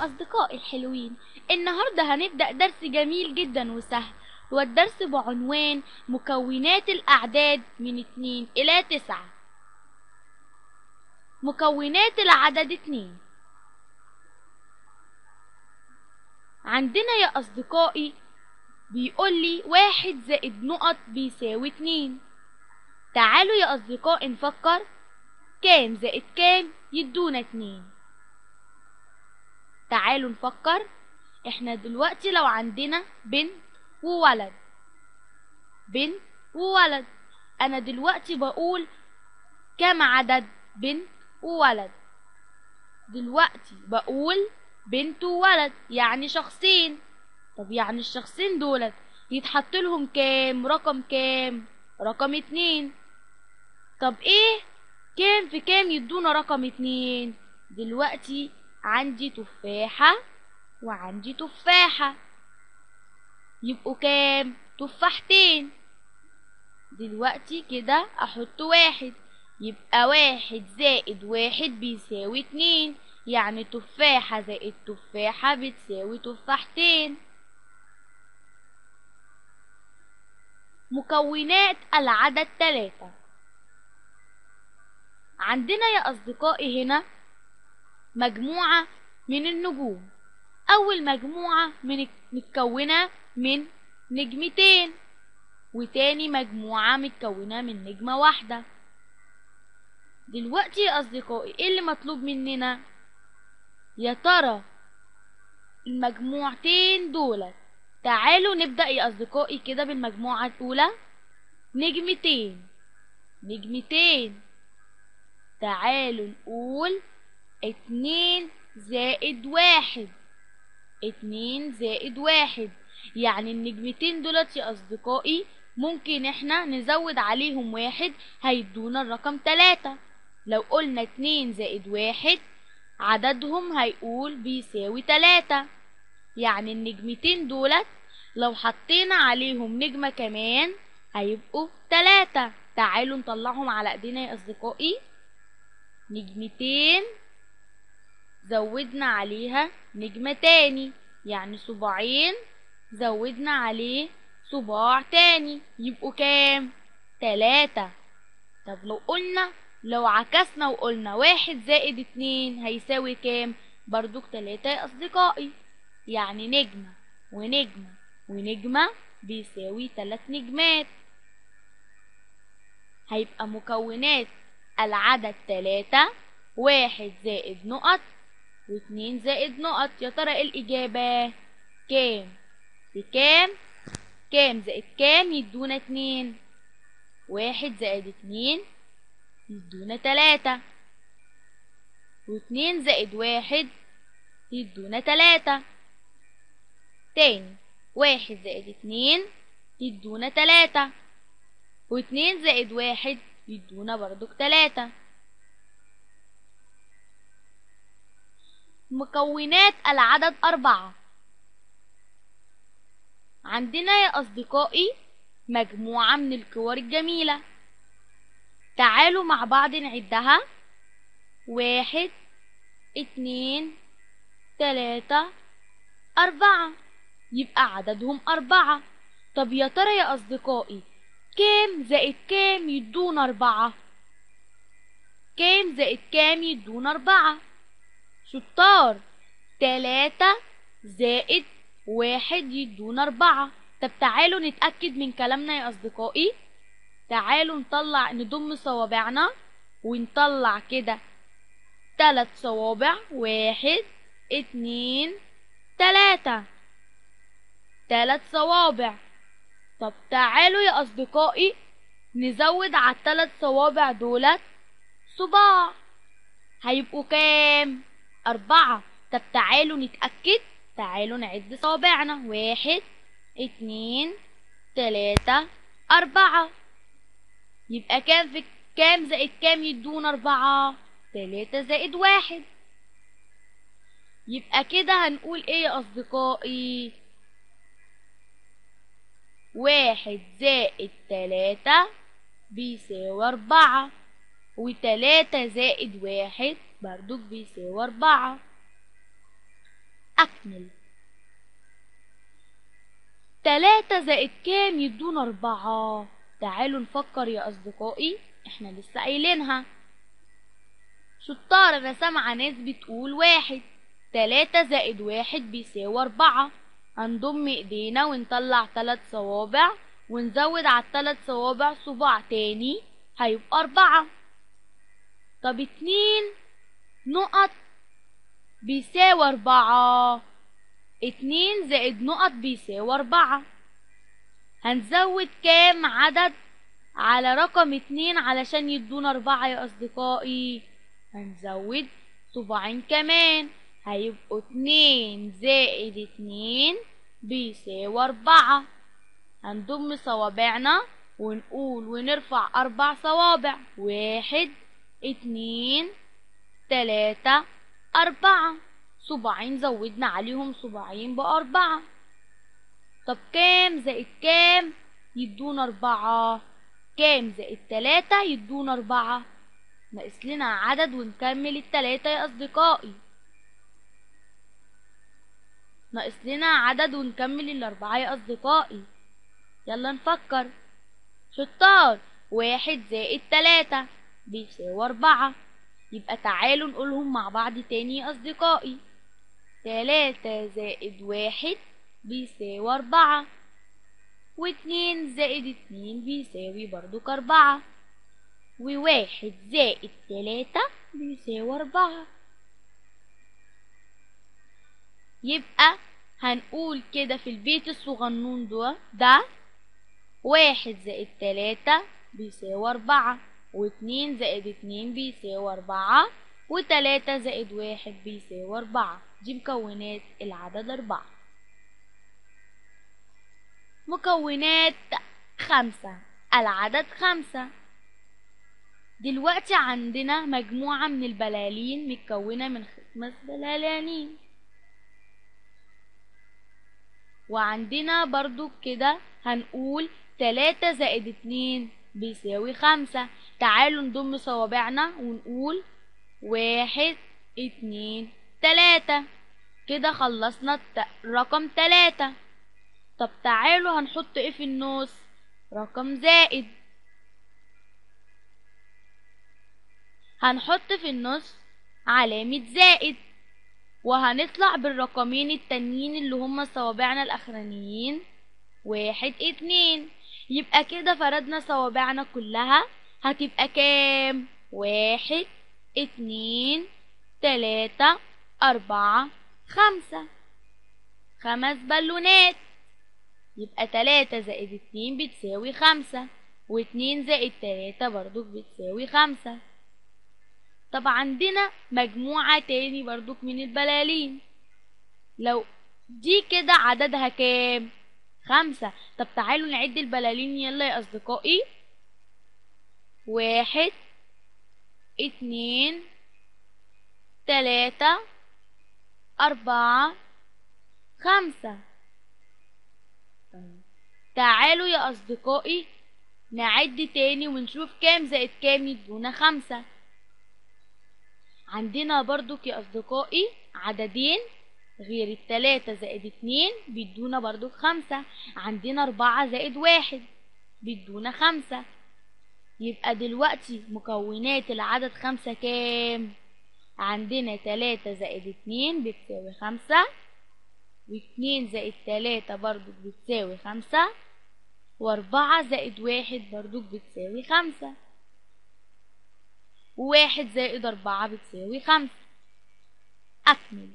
أصدقائي الحلوين النهاردة هنبدأ درس جميل جدا وسهل هو الدرس بعنوان مكونات الأعداد من اتنين إلى تسعة مكونات العدد اتنين عندنا يا أصدقائي بيقول لي واحد زائد نقط بيساوي اتنين تعالوا يا أصدقائي نفكر كام زائد كام يدونا اتنين تعالوا نفكر احنا دلوقتي لو عندنا بنت وولد بنت وولد انا دلوقتي بقول كم عدد بنت وولد دلوقتي بقول بنت وولد يعني شخصين طب يعني الشخصين دولت يتحط لهم كام رقم كام رقم اتنين طب ايه كام في كام يدونا رقم اتنين دلوقتي عندي تفاحة وعندي تفاحة يبقوا كام تفاحتين دلوقتي كده احط واحد يبقى واحد زائد واحد بيساوي اتنين يعني تفاحة زائد تفاحة بتساوي تفاحتين مكونات العدد تلاتة عندنا يا أصدقائي هنا مجموعة من النجوم أول مجموعة من متكونة من نجمتين وتاني مجموعة متكونة من نجمة واحدة دلوقتي يا أصدقائي إيه اللي مطلوب مننا يا ترى المجموعتين دولت تعالوا نبدأ يا أصدقائي كده بالمجموعة الأولى نجمتين نجمتين تعالوا نقول اتنين زائد واحد اتنين زائد واحد يعني النجمتين دولت يا أصدقائي ممكن احنا نزود عليهم واحد هيدونا الرقم تلاتة لو قلنا اتنين زائد واحد عددهم هيقول بيساوي تلاتة يعني النجمتين دولت لو حطينا عليهم نجمة كمان هيبقوا تلاتة تعالوا نطلعهم على ايدينا يا أصدقائي نجمتين زودنا عليها نجمة تاني يعني صباعين زودنا عليه صباع تاني يبقوا كام تلاتة طب لو قلنا لو عكسنا وقلنا واحد زائد اتنين هيساوي كام برضو تلاتة يا أصدقائي يعني نجمة ونجمة ونجمة بيساوي تلات نجمات هيبقى مكونات العدد تلاتة واحد زائد نقط واتنين زائد نقط يا ترى ايه الإجابة كام بكام كام زائد كام يدونا اتنين واحد زائد اتنين يدونا تلاتة واتنين زائد واحد يدونا تلاتة تاني واحد زائد اتنين يدونا تلاتة واتنين زائد واحد يدونا برضك تلاتة مكونات العدد أربعة عندنا يا أصدقائي مجموعة من الكور الجميلة تعالوا مع بعض نعدها واحد اتنين تلاتة أربعة يبقى عددهم أربعة طب يا ترى يا أصدقائي كام زائد كام يدونا أربعة كام زائد كام يدونا أربعة شطار تلاتة زائد واحد يدونا أربعة طب تعالوا نتأكد من كلامنا يا أصدقائي تعالوا نطلع نضم صوابعنا ونطلع كده تلات صوابع واحد اتنين تلاتة تلات صوابع طب تعالوا يا أصدقائي نزود على التلات صوابع دولت صباع هيبقوا كام أربعة طب تعالوا نتأكد تعالوا نعد صوابعنا واحد اتنين تلاتة أربعة يبقى كام في كام زائد كام يدونا أربعة تلاتة زائد واحد يبقى كده هنقول ايه يا أصدقائي واحد زائد تلاتة بيساوي أربعة وتلاتة زائد واحد بردك بيساوي أربعة أكمل تلاتة زائد كام يدونا أربعة تعالوا نفكر يا أصدقائي احنا لسه قايلينها شطار أنا سامعة ناس بتقول واحد تلاتة زائد واحد بيساوي أربعة هنضم ايدينا ونطلع تلات صوابع ونزود على التلات صوابع صباع تاني هيبقى أربعة طب اتنين نقط بيساوي أربعة اتنين زائد نقط بيساوي أربعة هنزود كام عدد على رقم اتنين علشان يدونا أربعة يا أصدقائي هنزود صباعين كمان هيبقوا اتنين زائد اتنين بيساوي أربعة هنضم صوابعنا ونقول ونرفع أربع صوابع واحد اتنين تلاتة أربعة صباعين زودنا عليهم صباعين بأربعة طب كام زائد كام يدونا أربعة كام زائد تلاتة يدونا أربعة ناقص لنا عدد ونكمل التلاتة يا أصدقائي ناقص لنا عدد ونكمل الأربعة يا أصدقائي يلا نفكر شطار واحد زائد تلاتة بيساوي أربعة يبقى تعالوا نقولهم مع بعض تاني يا أصدقائي تلاتة زائد واحد بيساوي أربعة واتنين زائد اتنين بيساوي برضك أربعة وواحد زائد تلاتة بيساوي أربعة يبقى هنقول كده في البيت الصغنون ده ده واحد زائد تلاتة بيساوي أربعة واتنين زائد اتنين بيساوي أربعة وتلاتة زائد واحد بيساوي أربعة دي مكونات العدد أربعة مكونات خمسة العدد خمسة دلوقتي عندنا مجموعة من البلالين متكونة من خمس بلالين وعندنا برضو كده هنقول تلاتة زائد اتنين بيساوي خمسة تعالوا نضم صوابعنا ونقول واحد اتنين تلاتة كده خلصنا رقم تلاتة طب تعالوا هنحط ايه في النص رقم زائد هنحط في النص علامة زائد وهنطلع بالرقمين التانيين اللي هما صوابعنا الاخرانيين واحد اتنين يبقى كده فردنا صوابعنا كلها هتبقى كام واحد اتنين تلاتة أربعة خمسة خمس بالونات يبقى تلاتة زائد اتنين بتساوي خمسة واتنين زائد تلاتة برضك بتساوي خمسة طب عندنا مجموعة تاني برضك من البلالين لو دي كده عددها كام خمسة طب تعالوا نعد البلالين يلا يا أصدقائي واحد اتنين تلاتة أربعة خمسة تعالوا يا أصدقائي نعد تاني ونشوف كام زائد كام يدونا خمسة عندنا برضك يا أصدقائي عددين غير التلاتة زائد اتنين بيدونا برضو خمسة عندنا أربعة زائد واحد بيدونا خمسة يبقى دلوقتي مكونات العدد خمسة كام عندنا تلاتة زائد اتنين بتساوي خمسة واتنين زائد تلاتة برضو بتساوي خمسة وأربعة زائد واحد برضو بتساوي خمسة وواحد زائد أربعة بتساوي خمسة أكمل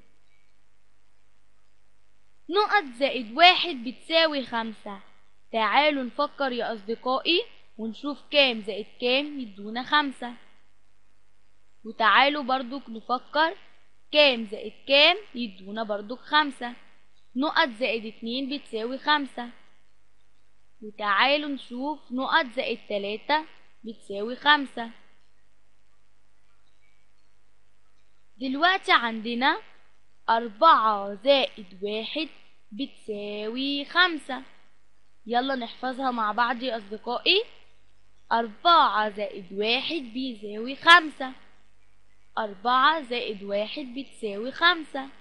نقط زائد واحد بتساوي خمسة تعالوا نفكر يا أصدقائي ونشوف كام زائد كام يدونا خمسة وتعالوا برضك نفكر كام زائد كام يدونا برضك خمسة نقط زائد اتنين بتساوي خمسة وتعالوا نشوف نقط زائد تلاتة بتساوي خمسة دلوقتي عندنا أربعة زائد واحد بتساوي خمسة يلا نحفظها مع بعض يا أصدقائي أربعة زائد واحد بيساوي خمسة أربعة زائد واحد بتساوي خمسة